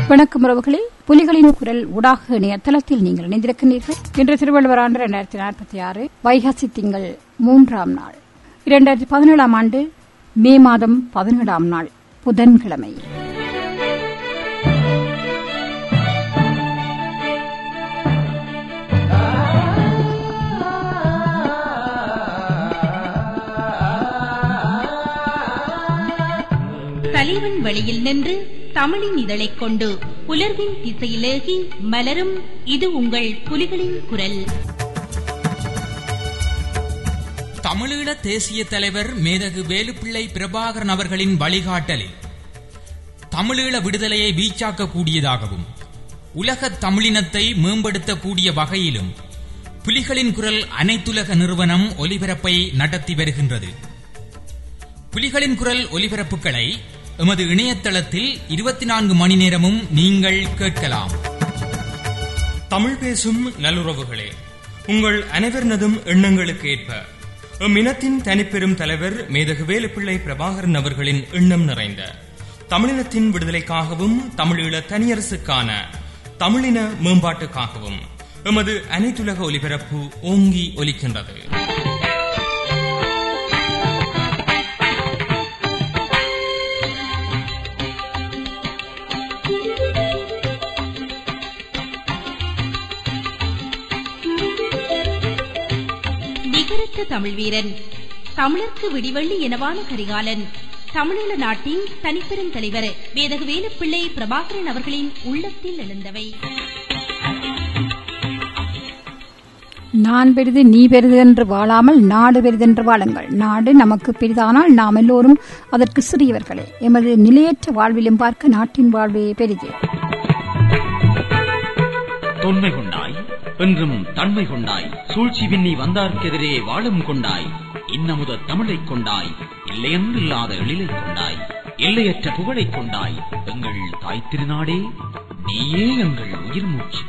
வணக்கம் உறவுகளே புலிகளின் குரல் ஊடாக இணையதளத்தில் நீங்கள் இணைந்திருக்கிறீர்கள் இன்று திருவள்ளுவர் ஆண்டு இரண்டாயிரத்தி நாற்பத்தி ஆறு வைகாசி திங்கள் மூன்றாம் நாள் இரண்டாயிரத்தி பதினேழாம் ஆண்டு மே மாதம் பதினேழாம் நாள் புதன்கிழமை தலைவன் வழியில் நின்று தமிழின் இதழைக் கொண்டு புலர்வின் திசையிலேகி மலரும் இது உங்கள் புலிகளின் குரல் தமிழீழ தேசிய தலைவர் மேதகு வேலுப்பிள்ளை பிரபாகரன் அவர்களின் வழிகாட்டலில் தமிழீழ விடுதலையை வீச்சாக்கக்கூடியதாகவும் உலக தமிழினத்தை மேம்படுத்தக்கூடிய வகையிலும் புலிகளின் குரல் அனைத்துலக நிறுவனம் ஒலிபரப்பை நடத்தி வருகின்றது புலிகளின் குரல் ஒலிபரப்புகளை எமது இணையதளத்தில் இருபத்தி நான்கு மணி நேரமும் நீங்கள் கேட்கலாம் தமிழ் பேசும் நல்லுறவுகளே உங்கள் அனைவரினதும் எண்ணங்களுக்கு ஏற்ப எம் இனத்தின் தனிப்பெரும் தலைவர் மேதகு வேலுப்பிள்ளை பிரபாகரன் அவர்களின் எண்ணம் நிறைந்த தமிழினத்தின் விடுதலைக்காகவும் தமிழீழ தனியரசுக்கான தமிழின மேம்பாட்டுக்காகவும் எமது அனைத்துலக ஒலிபரப்பு ஓங்கி ஒலிக்கின்றது நிகரற்ற தமிழ் வீரன் தமிழர்க்கு விடிவள்ளி எனவான கரிகாலன் தமிழீழ நாட்டின் தனிப்பெரும் தலைவர் வேதகு வேலுப்பிள்ளை பிரபாகரன் அவர்களின் உள்ளத்தில் எழுந்தவை நான் பெரிது நீ பெரிது என்று வாழாமல் நாடு பெரிதென்று வாழுங்கள் நாடு நமக்கு பெரிதானால் நாம் எல்லோரும் அதற்கு சிறியவர்களே எமது நிலையற்ற வாழ்விலும் பார்க்க நாட்டின் வாழ்வே பெரிது தொன்மை கொண்டாய் என்றும் தன்மை கொண்டாய் சூழ்ச்சி விண்ணி வந்தார்க்கெதிரே வாழும் கொண்டாய் இன்னமுத தமிழைக் கொண்டாய் இல்லையென்றில்லாத எழிலைக் கொண்டாய் எல்லையற்ற புகழைக் கொண்டாய் எங்கள் தாய் திருநாடே நீயே எங்கள் உயிர் மூச்சு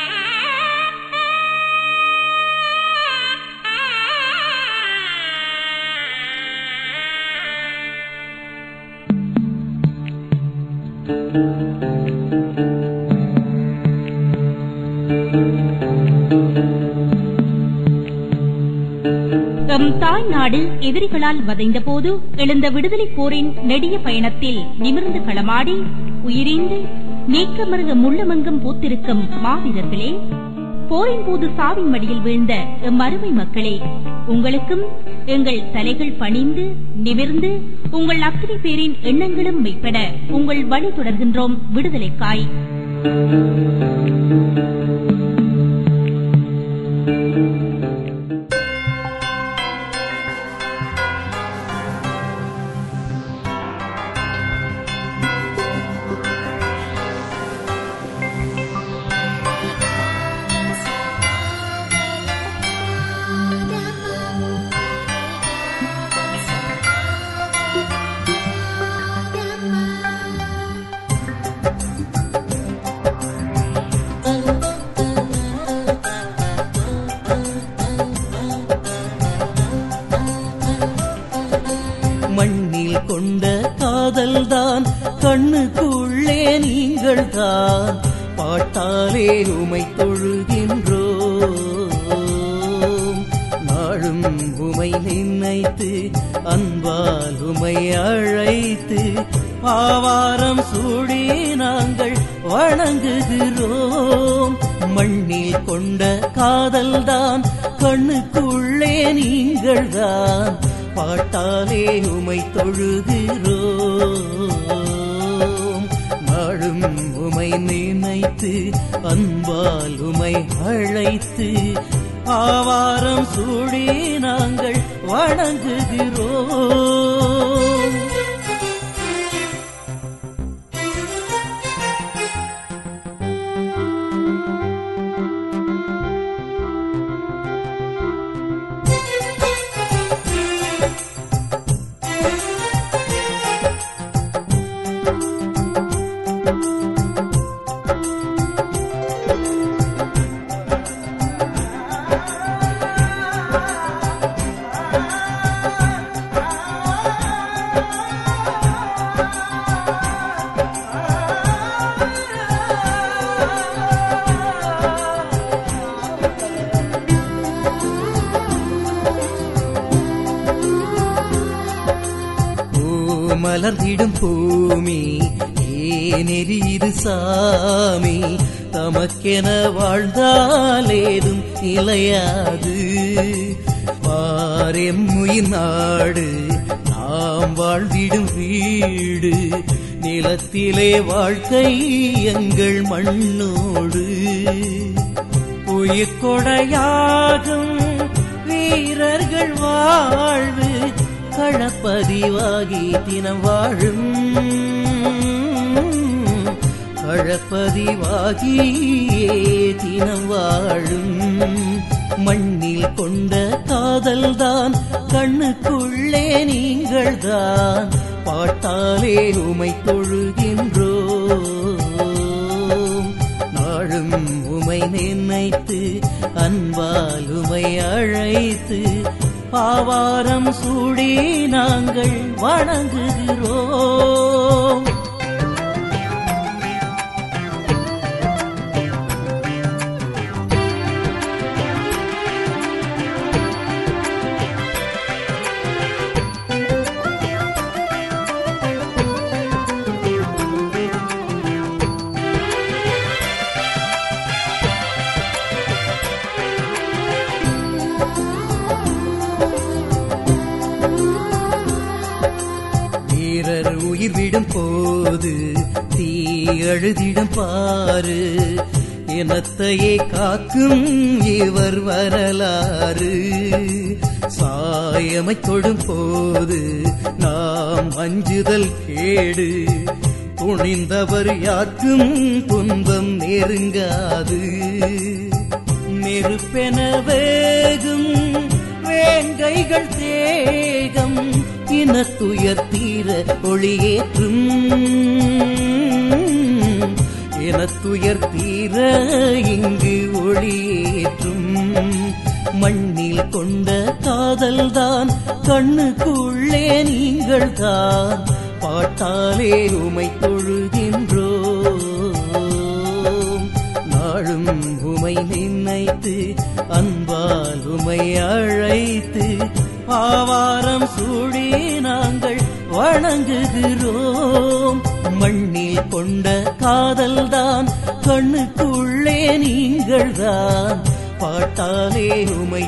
எம் தாய் நாடு எதிரிகளால் வதைந்த போது எழுந்த விடுதலை போரின் நெடிய பயணத்தில் நிமிர்ந்து களமாடி உயிரிந்து நீக்கமருக முள்ளமெங்கும் பூத்திருக்கும் மாவீரர்களே போரின் போது சாவின் மடியில் வீழ்ந்த எம் அருமை மக்களே உங்களுக்கும் எங்கள் தலைகள் பணிந்து நிமிர்ந்து உங்கள் அத்தனை பேரின் எண்ணங்களும் மெய்ப்பட உங்கள் வழி தொடர்கின்றோம் விடுதலைக்காய் மண்ணில் கொண்ட காதல்தான் கண்ணுக்குள்ளே நீங்கள் தான் பாட்டாலே உமை தொழுகின்றோம் நாளும் உமை நினைத்து அன்பால் உமை அழைத்து ஆவாரம் சூடி நாங்கள் வணங்குகிறோம் மண்ணில் கொண்ட காதல்தான் கண்ணுக்குள்ளே நீங்கள் தான் பாட்டாலே உமை தொழுகிறோம் நாளும் உமை நினைத்து அன்பால் உமை அழைத்து ஆவாரம் சூடி நாங்கள் வணங்குகிறோம் மலர்ந்திடும் பூமி ஏனெறிது சாமி தமக்கென வாழ்ந்தாலேதும் நிலையாது பாரெம்முயின் நாடு நாம் வாழ்ந்திடும் வீடு நிலத்திலே வாழ்க்கை எங்கள் மண்ணோடு உயிர்கொடையாகும் வீரர்கள் வாழ்வு களப்பதிவாகி தினம் வாழும் களப்பதிவாகியே தினம் வாழும் மண்ணில் கொண்ட காதல்தான் கண்ணுக்குள்ளே நீங்கள்தான் பாட்டாலே உமை தொழுகின்றோம் நாளும் உமை நினைத்து அன்பால் உமை அழைத்து பாவாரம் சூடி நாங்கள் வணங்குகிறோம் வீரர் உயிர் விடும் போது தீ அழுதிடும் பாரு இனத்தையே காக்கும் இவர் வரலாறு சாயமை தொடும் போது நாம் அஞ்சுதல் கேடு துணிந்தவர் யாருக்கும் துன்பம் நெருங்காது நெருப்பென வேகும் வேங்கைகள் தேகம் இனத்துயர் தீர ஒளியேற்றும் இனத்துயர் தீர இங்கு ஒளியேற்றும் மண்ணில் கொண்ட காதல்தான் கண்ணுக்குள்ளே நீங்கள் தான் பாட்டாலே உமை தொழுகின்றோம் நாளும் உமை நினைத்து அன்பால் உமை அழைத்து ஆவாரம் சூடி நாங்கள் வணங்குகிறோம் மண்ணில் கொண்ட காதல்தான் கண்ணுக்குள்ளே நீங்கள் தான் பாட்டாலே உமை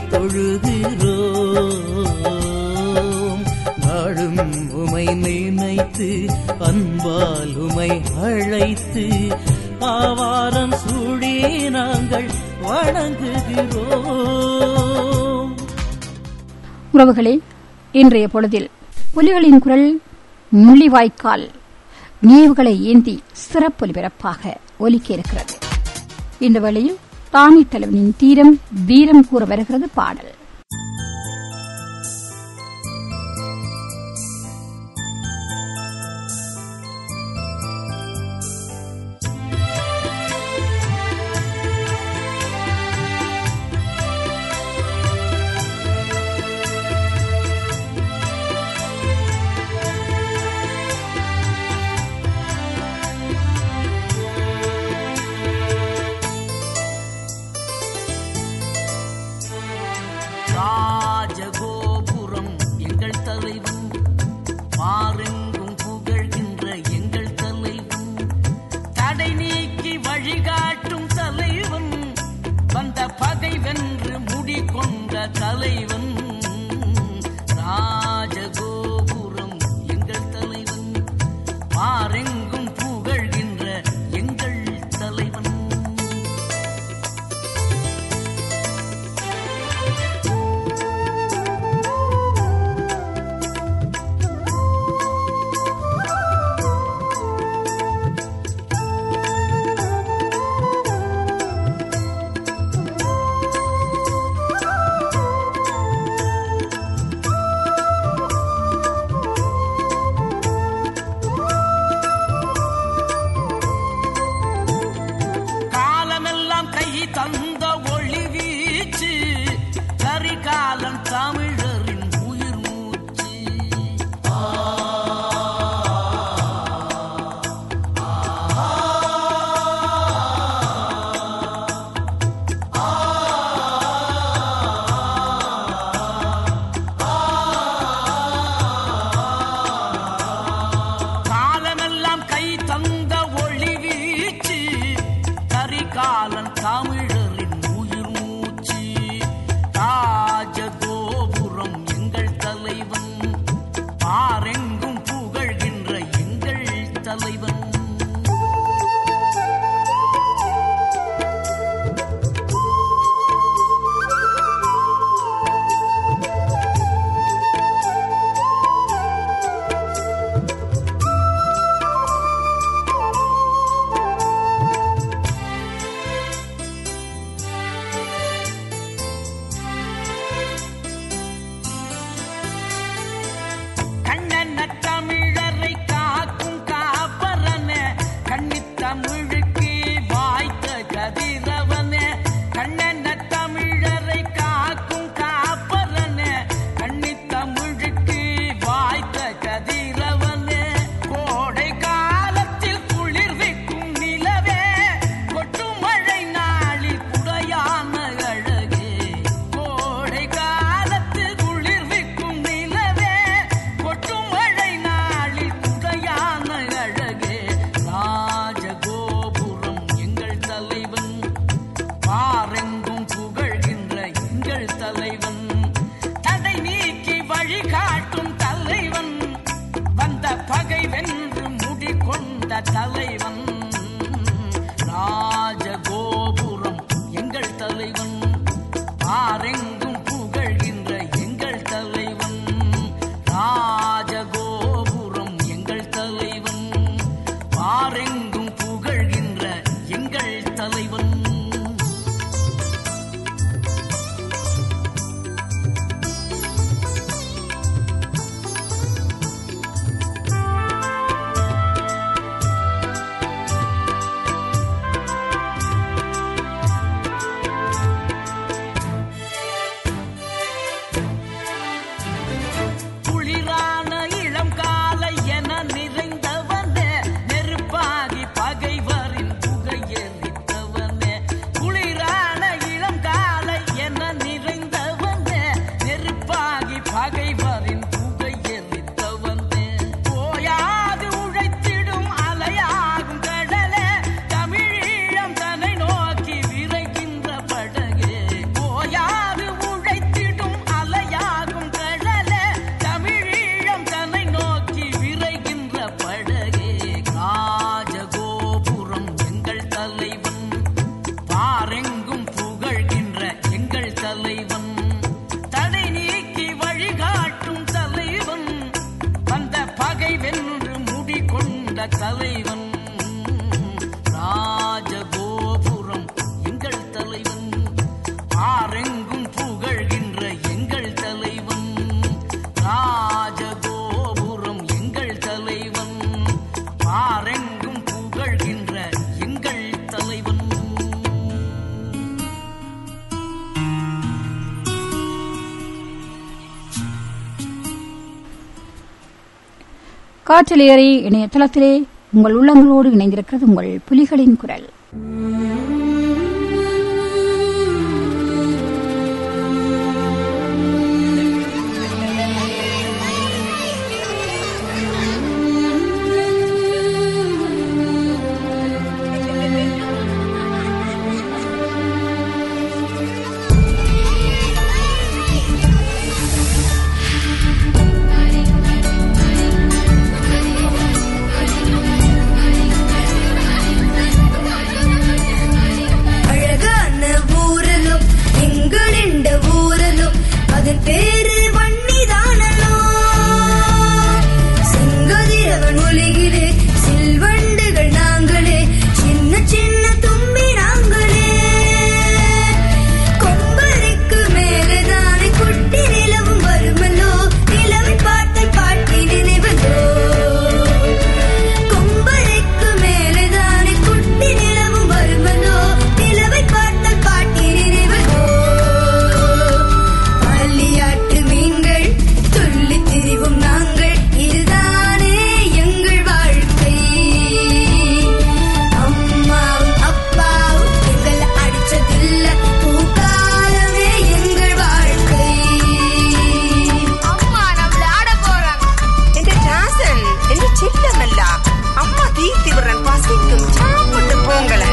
தொழுகிறோம் நாளும் உமை நினைத்து அன்பால் உமை அழைத்து ஆவாரம் சூடி நாங்கள் வணங்குகிறோம் உறவுகளே இன்றைய பொழுதில் புலிகளின் குரல் முள்ளிவாய்க்கால் நினைவுகளை ஏந்தி சிறப்பொலிபரப்பாக ஒலிக்க இருக்கிறது இந்த வேளையில் தானி தலைவனின் தீரம் வீரம் கூற வருகிறது பாடல் ராஜகோபுரம் எங்கள் தலைவன் மாறெங்கும் புகழ்கின்ற எங்கள் தலைவன் தடை நீக்கி வழிகாட்டும் தலைவன் வந்த பகை வென்று முடிகொண்ட தலைவன் ராஜகோபுரம் எங்கள் தலைவன் மாறெங்கும் புகழ்கின்ற எங்கள் தலைவன் காலமெல்லாம் கை தந்த ஒளி வீச்சு கரிகாலம் தமிழரின் உயிர் மூச்சு தலைவன் ராஜகோபுரம் எங்கள் தலைவன் ஆரெங்கும் புகழ்கின்ற எங்கள் தலைவன் ராஜகோபுரம் எங்கள் தலைவன் ஆரெங்கும் புகழ்கின்ற எங்கள் தலைவன் காற்றிலேறி இணையதளத்திலே உங்கள் உள்ளங்களோடு இணைந்திருக்கிறது உங்கள் புலிகளின் குரல் அழகான ஊரலும் எங்களிண்ட ஊரலும் அதன் பேரு வன்னிதானலோ செங்கதிரவன் ஒளிகிலே சில்வண்டுகள் நாங்களே சின்ன சின்ன தும்பி நாங்களே கொம்பரைக்கு மேலே தானே குட்டி நிலவும் வருமல்லோ நிலவை பார்த்த பாட்டி நினைவதோ கொம்பரைக்கு மேலே தானே குட்டி நிலவும் வருமல்லோ நிலவை பார்த்தால் பாட்டி நினைவதோ பள்ளியாட்டு மீன்கள் துள்ளி திரிவும் நாங்கள் இதுதானே எங்கள் வாழ்க்கை அம்மாவும் அப்பாவும் எங்களை அடிச்சதில்ல பூக்காலமே எங்கள் வாழ்க்கை அம்மா நம்மள ஆட போறாங்க എന്റെ രാസൻ എന്റെ ചില്ലമല്ല അമ്മ തീർത്തി വിടാൻ പസിക്കും ചാപ്പിട്ട് പോങ്കളെ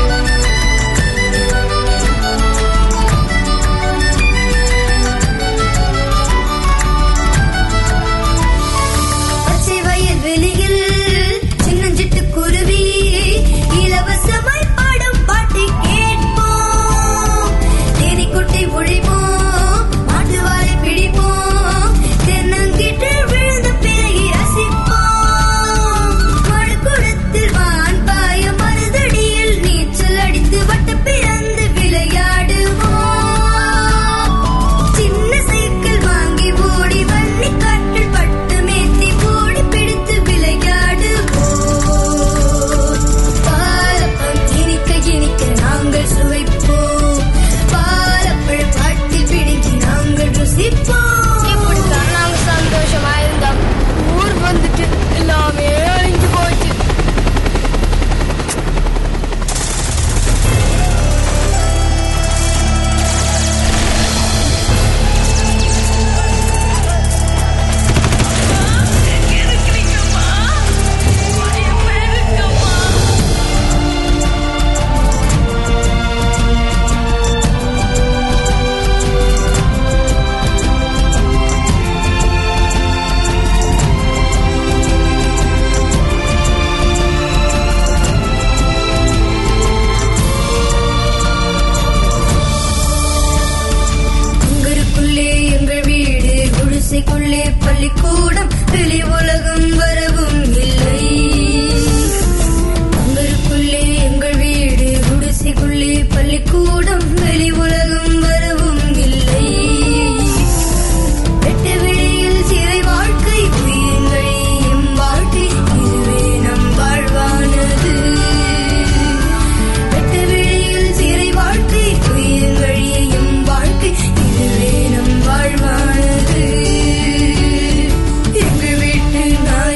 பச்சை வயல் வெளியில் சின்னஞ்சிட்டு குருவி இலவசமாய் பாடும் பாட்டை கேட்போம் தேனிக்குட்டை ஒழிப்போம் மாட்டுவாரை பிடிப்போம் தென்னங்கிட்டு விழுந்த பிறகு ரசிப்போம் மடுக்குடத்தில் வான் பாய மருதடியில் நீச்சல் அடித்து வட்ட பிறந்து விளையாடுவோம் சின்ன சைக்கிள் வாங்கி ஓடி வள்ளி காற்றில் பட்டு மேத்தி ஓடி பிடித்து விளையாடுவோம் பாலப்பம் இனிக்க இனிக்க நாங்கள் சுவைப்போம் பாலப்பழ பாட்டி பிடுங்கி நாங்கள் ருசிப்போம் இப்படித்தான் நாங்க சந்தோஷமா இருந்தோம் ஊர் வந்துட்டு எல்லாமே அழிஞ்சு போச்சு உங்களுக்குள்ளே எங்கள் வீடு குடிசைக்குள்ளே பள்ளிக்கூடம் வெளி உலகம் வரவும் இல்லை உங்களுக்குள்ளே எங்கள் வீடு குடிசைக்குள்ளே பள்ளிக்கூடம் வெளி உலகம் வரவும் இல்லை வெட்ட வெளியில் சிறை வாழ்க்கை உயிர்கள் எம் வாழ்க்கை இதுவே நம் வாழ்வானது வெட்ட வெளியில் சிறை வாழ்க்கை உயிர் வழியும் வாழ்க்கை இதுவே நம் வாழ்வானது எங்கள் வீட்டு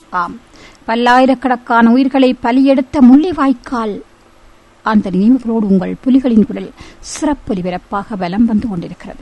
ஆம் பல்லாயிரக்கணக்கான உயிர்களை பலியெடுத்த முள்ளிவாய்க்கால் அந்த நினைவுகளோடு உங்கள் புலிகளின் குரல் சிறப்பு ஒலிபரப்பாக வலம் வந்து கொண்டிருக்கிறது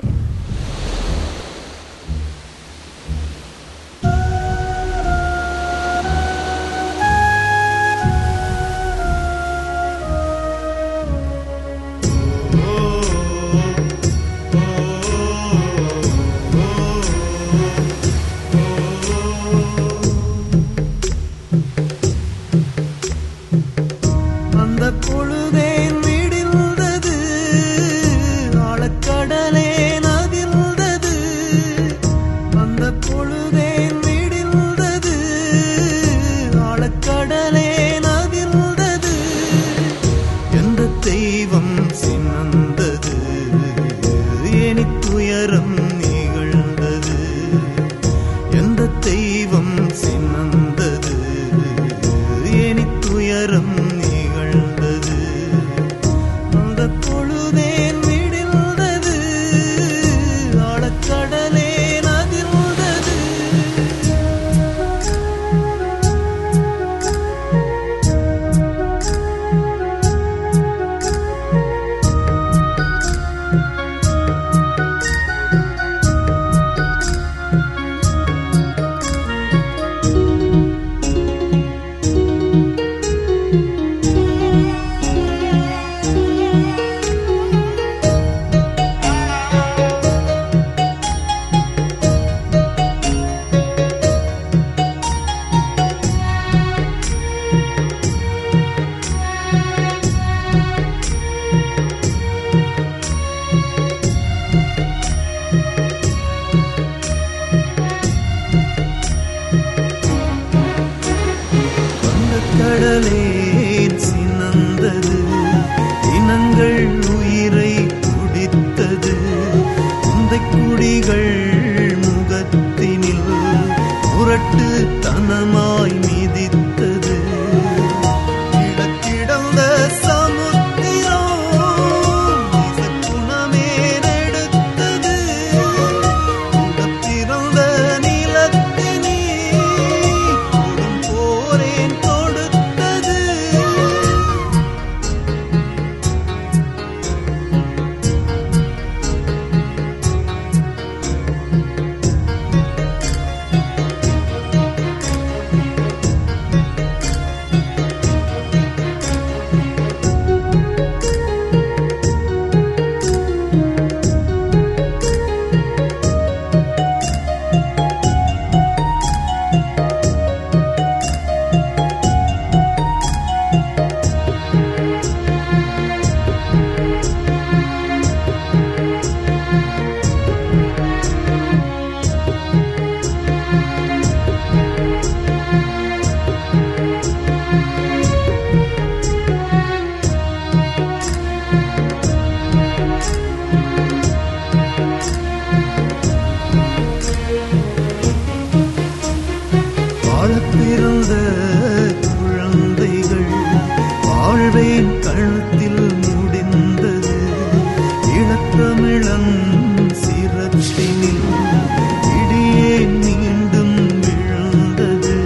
அந்த பொழுதே விடிந்தது ஆழக்கடலே நதிர்ந்தது அந்த பொழுதே விடிந்தது ஆழக்கடலே நதிர்ந்தது எந்த தெய்வம் சின்னந்தது எனி துயரம் நிகழ்ந்தது எந்த தெய்வம் சின்னந்தது எனி துயரம் நிகழ்ந்தது அந்த பொழுதேன் விடிந்தது ஆழக்கடலே நதிர்ந்தது அந்த கடலேன் சினந்தது இனங்கள் உயிரை குடித்தது அந்த குடிகள் முகத்தினில் முரட்டு தனமாய் மிதித்தது கிடக்கிடந்த சமுத்திரம் குணமே நெடுத்தது பிறந்த நிலத்தினே கொடும் போரேன் கொடுத்தது வாழப் பிறந்த குழந்தைகள் வாழ்வேன் கழுத்தில் முடிந்தது இளத்தமிழன் சிரத்தினில் இடியே மீண்டும் விழுந்தது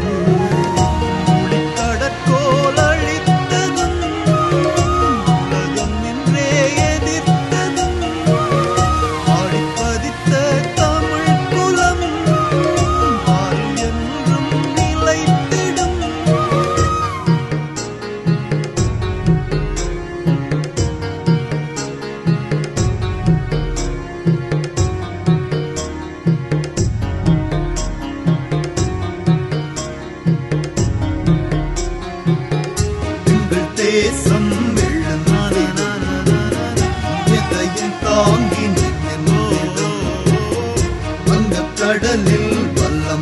கடற்கோல் அழித்ததும் உலகம் நின்றே எதிர்த்ததும் ஆடிப்பதித்த தமிழ் குலம் பால் என்றும் நிலைத்திடும் எங்கள் தேசம் வெள்ளம் எதையும் தாங்கி நிற்கின்றோம் வங்கக் கடலில் வல்லம்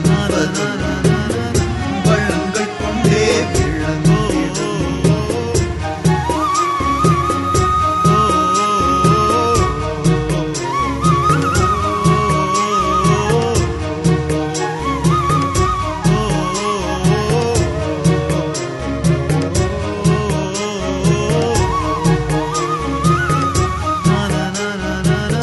வள்ளங்கள் கொண்டே விளங்கிடும் na na na na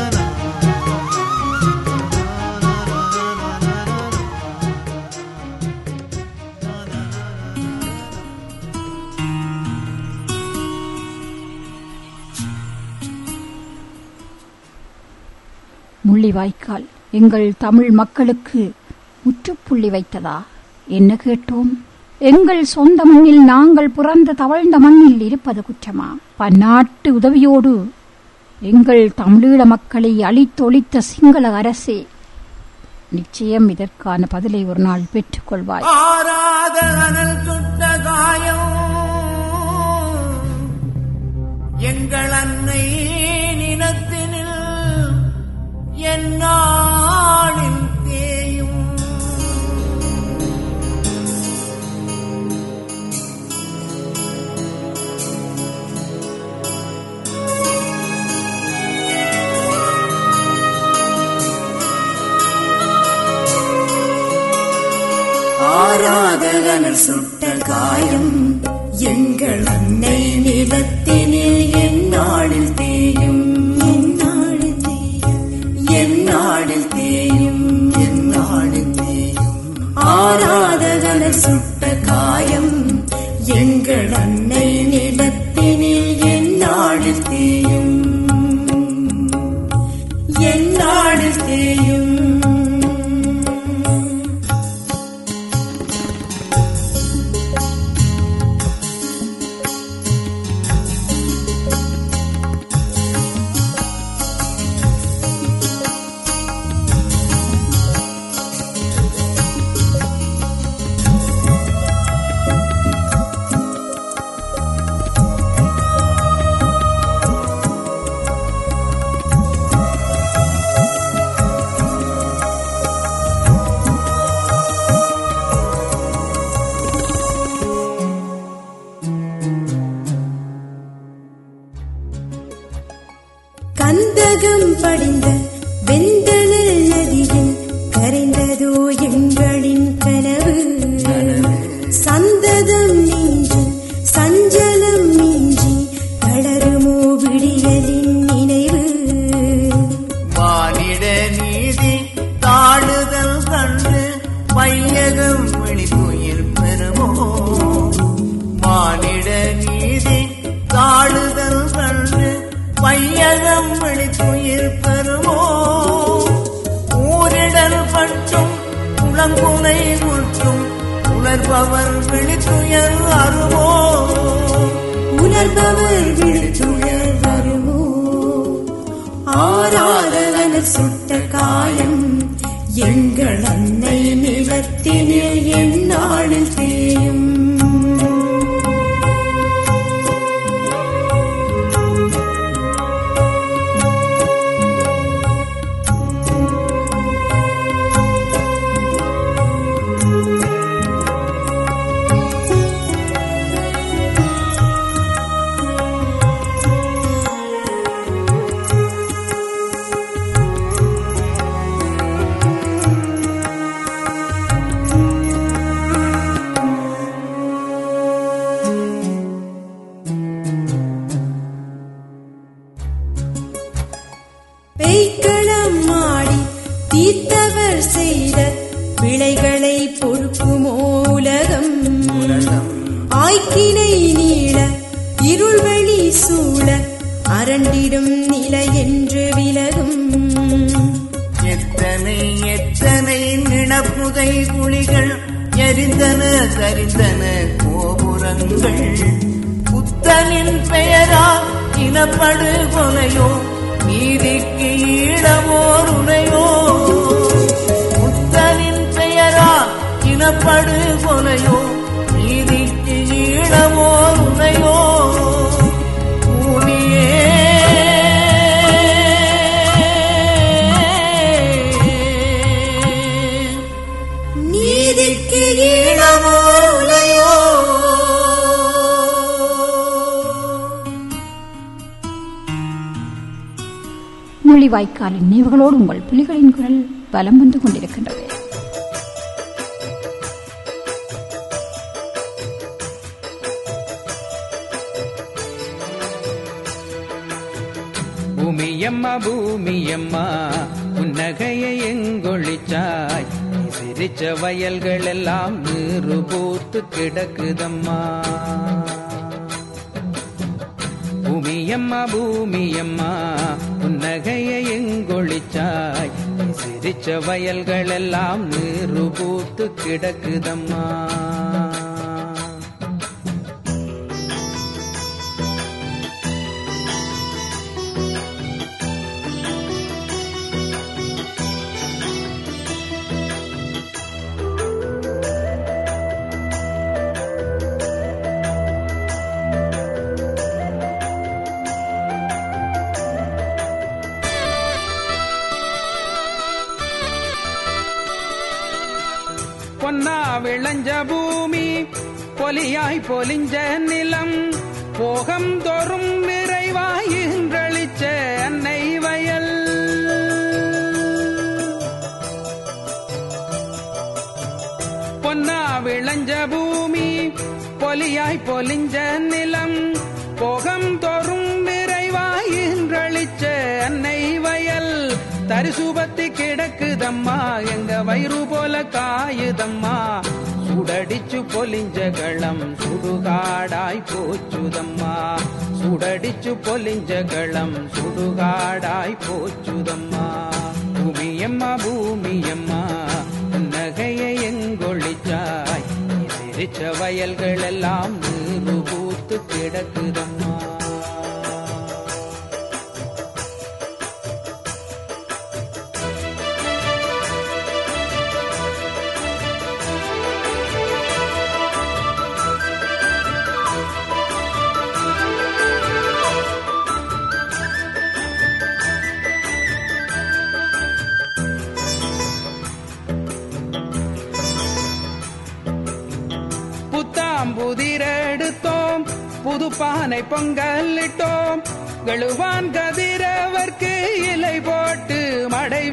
Mullivaikkal எங்கள் தமிழ் மக்களுக்கு முற்றுப்புள்ளி வைத்ததா என்ன கேட்டோம் எங்கள் சொந்த மண்ணில் நாங்கள் பிறந்த தவழ்ந்த மண்ணில் இருப்பது குற்றமா பன்னாட்டு உதவியோடு எங்கள் தமிழீழ மக்களை அழித்தொழித்த சிங்கள அரசே நிச்சயம் இதற்கான பதிலை ஒரு நாள் பெற்றுக்கொள்வாய் ஆராத அனல் சுட்ட காயம் எங்கள் அன்னை நினத்தினில் என்னாளில் தேயும் ஆராதகனர் சுட்ட காயம் எங்கள் அன்னை நிலத்தினில் எந்நாளில் தேயும் எந்நாளில் தேயும் எந்நாளில் தேயும் எந்நாளில் தேயும் ஆராதகனர் சுட்ட காயம் எங்கள் அன்னை நிலத்தினில் எந்நாளில் தேயும் எந்நாளில் தேயும் கந்தகம் படிந்த வெந்தணல் நதியில் கரைந்ததோ எங்களின் கனவு சந்ததம் நீங்கி சஞ்சலம் நீங்கி தளருமோ விடியலின் நினைவு மானிட நீதி தாழுதல் கண்டு வையகம் விழித்துயிர் பெறுமோ மானிட நீதி தாழுதல் கண்டு வையகம் விழித்துயிர் பெறுமோ ஊரிடல் பற்றும் குளங்குலை முற்றும் உணர்பவர் விழித்துயர் அருமோ உணர்பவர் விழித்துயர் வருமோ ஆராதவன சுட்ட காயம் எங்கள் அன்னை நிலத்தினில் எந்நாளில் தேயும் பெய்க்களம் மாடி தீர்த்தவர் செய்த பிழைகளை பொறுக்குமோ உலகம் ஆய்க்கினை நீள இருள்வழி சூழ அரண்டிடும் நிலை என்று விலகும் எத்தனை எத்தனை நினப்புதை குழிகள் எரிந்தன சரிந்தன கோபுரங்கள் புத்தனின் பெயரா இனப்படு கொலையோ நீதிக்கு ஈடமோர் உனையோ புத்தனின் பெயரா இனப்படு கொலையோ நீதிக்கு ஈடமோர் உனையோ பூமியே நீதிக்கு ஈழமோ உலையோ முள்ளிவாய்க்காலின் நினைவுகளோடு உங்கள் புலிகளின் குரல் பலம் வந்து கொண்டிருக்கின்றது பூமியம்மா பூமியம்மா புன்னகையை எங்கொழிச்சாய் நீ சிரிச்ச வயல்கள் எல்லாம் நீரு பூத்து கிடக்குதம்மா பூமியம்மா பூமியம்மா புன்னகையை எங்கொழிச்சாய் சிரிச்ச வயல்கள் எல்லாம் நீரு பூத்து கிடக்குதம்மா பொன்னா விளைஞ்ச பூமி பொலியாய் பொலிஞ்ச நிலம் போகம் தோறும் நிறைவாயின்றளிச்ச அன்னை வயல் பொன்னா விளைஞ்ச பூமி பொலியாய் பொலிஞ்ச நிலம் போகம் தோறும் நிறைவாயின்றளிச்ச அன்னை வயல் தரிசுபத்தி கிடக்குதம்மா எங்க வயிறு போல காயுதம்மா சுடடிச்சு பொலிஞ்ச களம் சுடுகாடாய் போச்சுதம்மா சுடடிச்சு பொலிஞ்ச களம் சுடுகாடாய் போச்சுதம்மா பூமியம்மா பூமியம்மா நகையை எங்கொழிச்சாய் நீ சிரிச்ச வயல்கள் எல்லாம் நீரு பூத்து கிடக்குதம்மா புத்தாம்புதிரெடுத்தோம் புது பானை பொங்கலிட்டோம் கழுவான் கதிரவர்க்கு இலை போட்டு மடை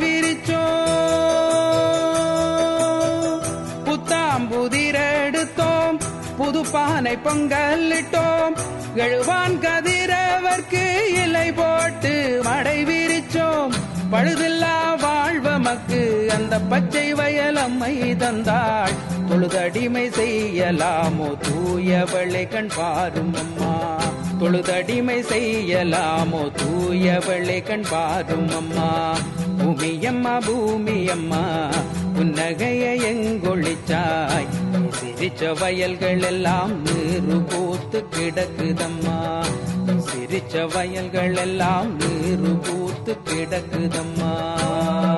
விரிச்சோம் புத்தாம்புதிரெடுத்தோம் புது பானை பொங்கலிட்டோம் கழுவான் கதிரவர்க்கு இலை போட்டு மடை விரிச்சோம் பழுதில்லா வாழ்வமக்கு அந்த பச்சை வயல் அம்மை தந்தாள் தொழுதடிமை செய்யலாமோ தூயவளை கண் பாரும் அம்மா தொழுதடிமை செய்யலாமோ தூயவளை கண் பாரும் அம்மா பூமியம்மா பூமியம்மா புன்னகைய எங்கொழிச்சாய் நீ சிரிச்ச வயல்கள் எல்லாம் நீரு பூத்து கிடக்குதம்மா சிரிச்ச வயல்கள் எல்லாம் நீரு பூத்து கிடக்குதம்மா